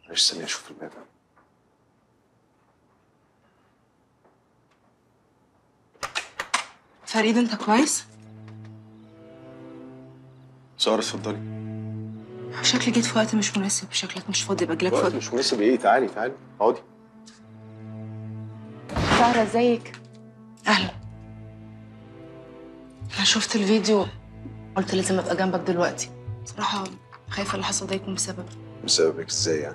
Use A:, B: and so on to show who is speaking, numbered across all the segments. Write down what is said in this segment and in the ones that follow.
A: معلش استني اشوف الباب
B: فريد انت كويس؟
A: سارة اتفضلي
B: شكلي جيت في وقت مش مناسب شكلك مش فاضي باجيلك في
A: وقت
B: وقت
A: مش مناسب ايه تعالي تعالي اقعدي
C: سارة ازيك؟
B: اهلا انا شفت الفيديو قلت لازم ابقى جنبك دلوقتي صراحة خايفة اللي حصل ده يكون بسبب
A: بسببك ازاي يعني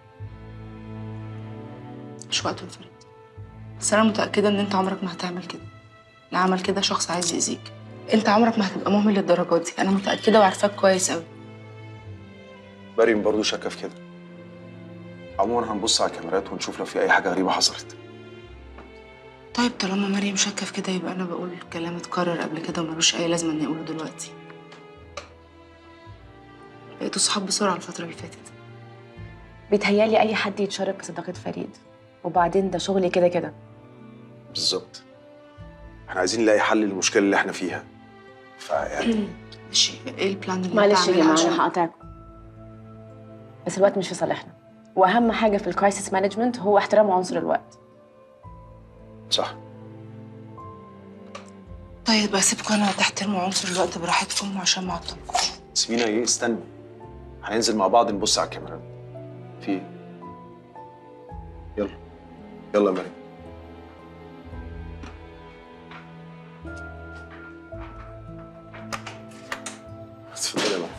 B: مش وقته يا فريد بس انا متأكدة ان انت عمرك ما هتعمل كده اللي عمل كده شخص عايز يأذيك انت عمرك ما هتبقى مهمل للدرجات دي انا متأكدة وعارفاك كويس قوي
A: مريم برضه شاكه في كده عموما هنبص على الكاميرات ونشوف لو في اي حاجه غريبه حصلت
B: طيب طالما مريم شاكة في كده يبقى انا بقول كلام اتكرر قبل كده وملوش اي لازمة اني اقوله دلوقتي بقيتوا صحاب بسرعة الفترة اللي فاتت
C: بيتهيالي اي حد يتشارك في صداقة فريد وبعدين ده شغلي كده كده
A: بالظبط احنا عايزين نلاقي حل للمشكله اللي احنا فيها فيعني
B: ماشي ايه البلان اللي
C: معلش
B: انت
C: يا
B: عاملها
C: جماعة
B: عشان-
C: انا هقاطعكم بس الوقت مش في صالحنا واهم حاجة في الكرايسيس مانجمنت هو احترام عنصر الوقت
A: صح
B: طيب اسيبكم انا تحترموا عنصر الوقت براحتكم عشان ما اعطلكوش
A: سيبينا ايه استنى هننزل مع بعض نبص على الكاميرات في ايه يلا يلا يا مريم اتفضلي يا مريم